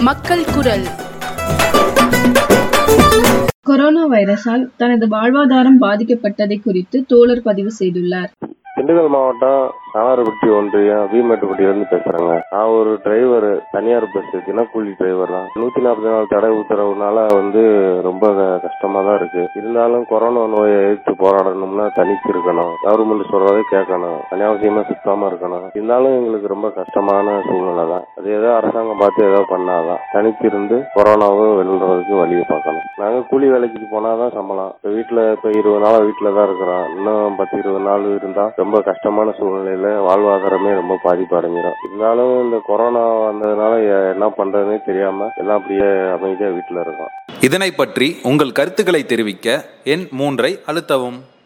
மக்கள் குரல் கொரோனா வைரஸால் தனது வாழ்வாதாரம் பாதிக்கப்பட்டதை குறித்து தோழர் பதிவு செய்துள்ளார் திண்டுக்கல் மாவட்டம் சாணார்பட்டி ஒன்றியம் வீமேட்டுப்பட்டியிலிருந்து பேசுறேங்க நான் ஒரு டிரைவர் தனியார் பஸ் தினக்கூலி டிரைவர் தான் நூத்தி நாற்பத்தி நாலு தடை உத்தரவுனால வந்து ரொம்ப க- கஷ்டமா தான் இருக்கு இருந்தாலும் கொரோனா நோயை எதிர்த்து போராடணும்னா தனித்து இருக்கணும் கவர்மெண்ட் சொல்றதை கேட்கணும் அனாவசியமா சுத்தாம இருக்கணும் இருந்தாலும் எங்களுக்கு ரொம்ப கஷ்டமான சூழ்நிலை தான் அது ஏதோ அரசாங்கம் பார்த்து ஏதோ பண்ணாதான் தனித்து இருந்து கொரோனாவை வெல்றதுக்கு வழியை பார்க்கணும் நாங்க கூலி வேலைக்கு போனாதான் சம்பளம் இப்ப வீட்டுல இப்ப இருபது நாளா வீட்டுல தான் இருக்கிறோம் இன்னும் பத்து இருபது நாள் இருந்தா ரொம்ப கஷ்டமான சூழ்நிலையில வாழ்வாதாரமே ரொம்ப பாதிப்பு அடைஞ்சிடும் இருந்தாலும் இந்த கொரோனா வந்ததுனால எ- என்ன பண்றதுன்னே தெரியாம எல்லாம் அப்படியே அமைதியா வீட்டுல இருக்கோம் இதனை பற்றி உங்கள் கருத்துக்களை தெரிவிக்க எண் மூன்றை அழுத்தவும்